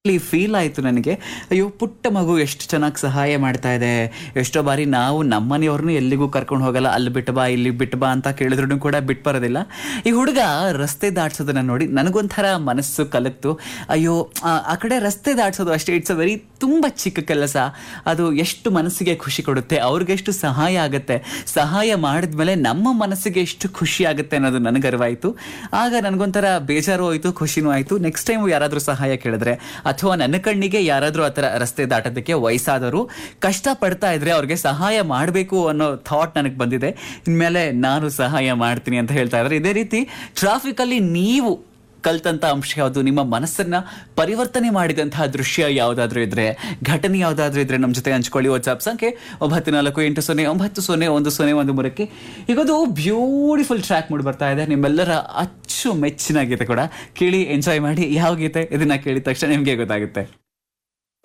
feel ಆಯಿತು ನನಗೆ ಅಯ್ಯೋ ಪುಟ್ಟ ಮಗು ಎಷ್ಟು ಚೆನ್ನಾಗಿ ಸಹಾಯ ಮಾಡ್ತಾ ಇದೆ ಎಷ್ಟೋ ಬಾರಿ ನಾವು ನಮ್ಮನೆಯವ್ರನ್ನೂ ಎಲ್ಲಿಗೂ ಕರ್ಕೊಂಡು ಹೋಗಲ್ಲ ಅಲ್ಲಿ ಬಿಟ್ಟು ಬಾ ಇಲ್ಲಿ ಬಿಟ್ಟು ಬಾ ಅಂತ ಕೇಳಿದ್ರು ಕೂಡ ಬಿಟ್ಟು ಬರೋದಿಲ್ಲ ಈ ಹುಡುಗ ರಸ್ತೆ ದಾಟ್ಸೋದನ್ನ ನೋಡಿ ನನಗೊಂಥರ ಮನಸ್ಸು ಕಲಕ್ತು ಅಯ್ಯೋ ಆ ಆ ಕಡೆ ರಸ್ತೆ ದಾಟ್ಸೋದು ಅಷ್ಟೇ ಇಟ್ಸ್ ಅ ವೆರಿ ತುಂಬ ಚಿಕ್ಕ ಕೆಲಸ ಅದು ಎಷ್ಟು ಮನಸ್ಸಿಗೆ ಖುಷಿ ಕೊಡುತ್ತೆ ಅವ್ರಿಗೆ ಎಷ್ಟು ಸಹಾಯ ಆಗುತ್ತೆ ಸಹಾಯ ಮಾಡಿದ್ಮೇಲೆ ನಮ್ಮ ಮನಸ್ಸಿಗೆ ಎಷ್ಟು ಖುಷಿ ಆಗುತ್ತೆ ಅನ್ನೋದು ನನಗೆ ಅರಿವಾಯಿತು ಆಗ ನನಗೊಂಥರ ಬೇಜಾರು ಆಯಿತು ಖುಷಿನೂ ಆಯಿತು ನೆಕ್ಸ್ಟ್ ಟೈಮ್ ಯಾರಾದರೂ ಸಹಾಯ ಕೇಳಿದ್ರೆ ಅಥವಾ ನನ್ನ ಕಣ್ಣಿಗೆ ಯಾರಾದರೂ ಆ ಥರ ರಸ್ತೆ ದಾಟೋದಕ್ಕೆ ವಯಸ್ಸಾದರು ಕಷ್ಟ ಪಡ್ತಾ ಇದ್ರೆ ಅವ್ರಿಗೆ ಸಹಾಯ ಮಾಡಬೇಕು ಅನ್ನೋ ಥಾಟ್ ನನಗೆ ಬಂದಿದೆ ಇನ್ಮೇಲೆ ನಾನು ಸಹಾಯ ಮಾಡ್ತೀನಿ ಅಂತ ಹೇಳ್ತಾ ಇದ್ದಾರೆ ಇದೇ ರೀತಿ ಟ್ರಾಫಿಕಲ್ಲಿ ನೀವು ಕಲ್ತಂತ ಅಂಶ ಯಾವುದು ನಿಮ್ಮ ಮನಸ್ಸನ್ನ ಪರಿವರ್ತನೆ ಮಾಡಿದಂತಹ ದೃಶ್ಯ ಯಾವುದಾದ್ರೂ ಇದ್ರೆ ಘಟನೆ ಯಾವುದಾದ್ರೂ ಇದ್ರೆ ನಮ್ಮ ಜೊತೆ ಹಂಚ್ಕೊಳ್ಳಿ ವಾಟ್ಸ್ಆಪ್ ಸಂಖ್ಯೆ ಒಂಬತ್ತು ನಾಲ್ಕು ಎಂಟು ಸೊನ್ನೆ ಒಂಬತ್ತು ಸೊನ್ನೆ ಒಂದು ಸೊನ್ನೆ ಒಂದು ಮೂರಕ್ಕೆ ಈಗೊಂದು ಬ್ಯೂಟಿಫುಲ್ ಟ್ರ್ಯಾಕ್ ಮೂಡಿ ಬರ್ತಾ ಇದೆ ನಿಮ್ಮೆಲ್ಲರ ಅಚ್ಚು ಮೆಚ್ಚಿನ ಗೀತೆ ಕೂಡ ಕೇಳಿ ಎಂಜಾಯ್ ಮಾಡಿ ಯಾವ ಗೀತೆ ಇದನ್ನ ಕೇಳಿದ ತಕ್ಷಣ ನಿಮಗೆ ಗೊತ್ತಾಗುತ್ತೆ